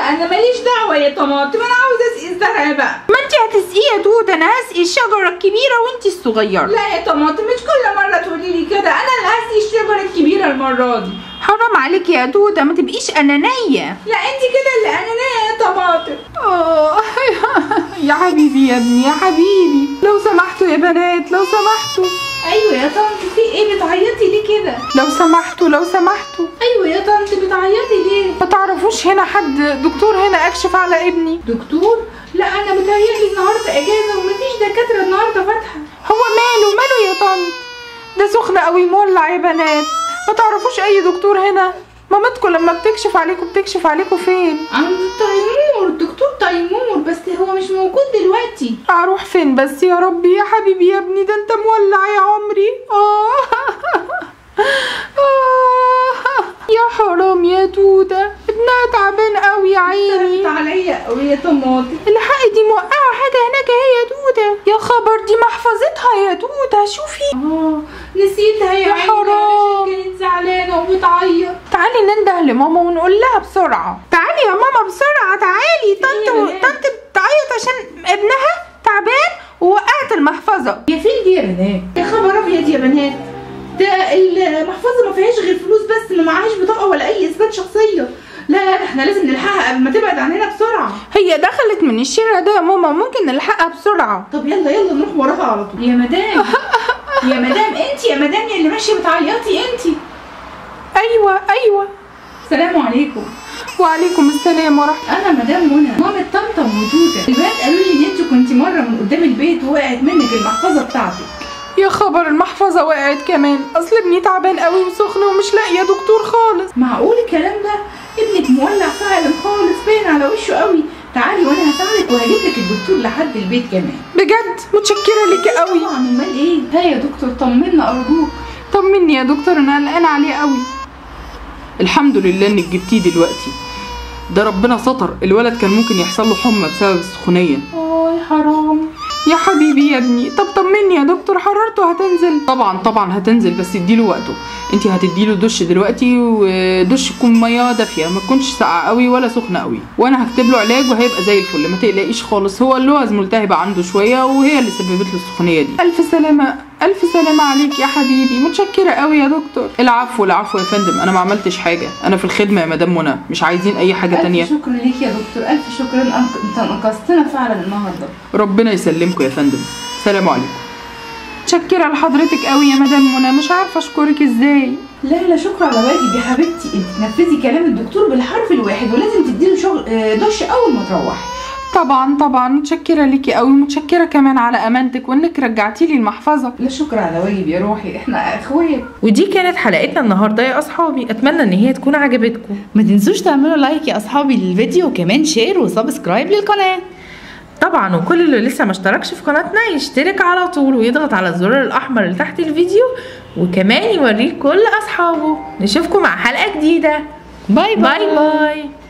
انا ماليش دعوه يا طماطم انا عاوزه اسقي الزرع بقى ما انت هتسقيه يا دودة انا هسقي الشجرة الكبيرة وانت الصغيرة لا يا طماطم مش كل مره تقولي لي كده انا اللي هسقي الشجره الكبيره المره دي حرام عليك يا دودة ما تبقيش انانية لا انت كده اللي انانيه يا طماطم اه يا حبيبي يا ابني يا حبيبي لو سمحتوا يا بنات لو سمحتوا ايوه يا طنط في ايه بتعيطي ليه كده لو سمحتوا لو سمحتوا ايوه يا طنط بتعيطي ليه ما تعرفوش هنا حد دكتور هنا اكشف على ابني دكتور لا انا متهيألي النهارده اجازه ومفيش دكاتره النهارده فاتحه هو ماله ماله يا طنط ده سخن قوي مولع يا بنات ما تعرفوش اي دكتور هنا مامتكم لما بتكشف عليكم بتكشف عليكم فين عند تيمور الدكتور تيمور بس هو مش موجود دلوقتي اروح فين بس يا ربي يا حبيبي يا ابني ده انت مولع يا عمري اه آه. يا حرام يا دودة ابنها تعبان قوي يا عيني صرفت عليا قوي يا طماطم الحق دي موقعة حاجة هناك اهي يا دودة يا خبر دي محفظتها يا دودة شوفي اه نسيتها يا يا عيني حرام. علشان كانت زعلانه وبتعيط تعالي ننده لماما ونقول لها بسرعة تعالي يا ماما بسرعة تعالي طنط إيه يا بنات؟ طنط بتعيط عشان ابنها تعبان ووقعت المحفظة يا فين دي يا بنات يا خبر ابيض يا بنات ده المحفظه ما فيهاش غير فلوس بس ما معهاش بطاقه ولا اي اثبات شخصيه لا احنا لازم نلحقها قبل ما تبعد عننا بسرعه هي دخلت من الشارع ده يا ماما ممكن نلحقها بسرعة طب يلا يلا نروح وراها على طول يا مدام يا مدام انت يا مدام يا اللي ماشيه بتعيطي انت ايوه ايوه السلام عليكم وعليكم السلام ورحمة انا مدام منى مامة طمطم ودوده البنات قالوا لي ان انت كنت مره من قدام البيت ووقعت منك المحفظه بتاعتك يا خبر المحفظة وقعت كمان اصل ابني تعبان قوي وسخن ومش لاقية دكتور خالص معقول الكلام ده ابنك مولع فعلا خالص باين على وشه قوي تعالي وانا هساعدك وهجيب لك الدكتور لحد البيت كمان بجد متشكرة ليكي قوي طبعا امال ايه ها يا دكتور طمنا ارجوك طمني يا دكتور انا قلقانة عليه قوي الحمد لله انك جبتيه دلوقتي ده ربنا ستر الولد كان ممكن يحصل له حمى بسبب السخونيه اي حرام يا حبيبي يا ابني طب طمني يا دكتور حرارته هتنزل طبعا طبعا هتنزل بس اديله وقته انت هتديله دش دلوقتي ودش يكون ميه دافيه ما تكونش ساقعه قوي ولا سخنه قوي وانا هكتب له علاج وهيبقى زي الفل ما تقلقيش خالص هو اللوز ملتهبه عنده شويه وهي اللي سببت له السخونيه دي الف سلامة الف سلامة عليك يا حبيبي متشكرة قوي يا دكتور العفو العفو يا فندم انا ما عملتش حاجه انا في الخدمه يا مدام منى مش عايزين اي حاجه تانية الف شكر ليك يا دكتور الف شكر انت انقذتنا فعلا النهارده ربنا يسلمكم يا فندم سلام عليكم متشكرة لحضرتك قوي يا مدام منى مش عارفة اشكرك ازاي لا لا شكر على واجب يا حبيبتي انت تنفذي كلام الدكتور بالحرف الواحد ولازم تديله شغل آه، دش اول ما تروحي طبعا طبعا متشكرة ليكي قوي متشكرة كمان على امانتك وانك رجعتي لي المحفظة لا شكر على واجب يا روحي احنا اخوات ودي كانت حلقتنا النهاردة يا اصحابي اتمنى ان هي تكون عجبتكم ما تنسوش تعملوا لايك يا اصحابي للفيديو وكمان شير وسبسكرايب للقناه طبعا وكل اللي لسه ما اشتركش في قناتنا يشترك على طول ويضغط على الزرار الاحمر اللي تحت الفيديو وكمان يوريه كل اصحابه نشوفكم مع حلقة جديدة باي باي, باي باي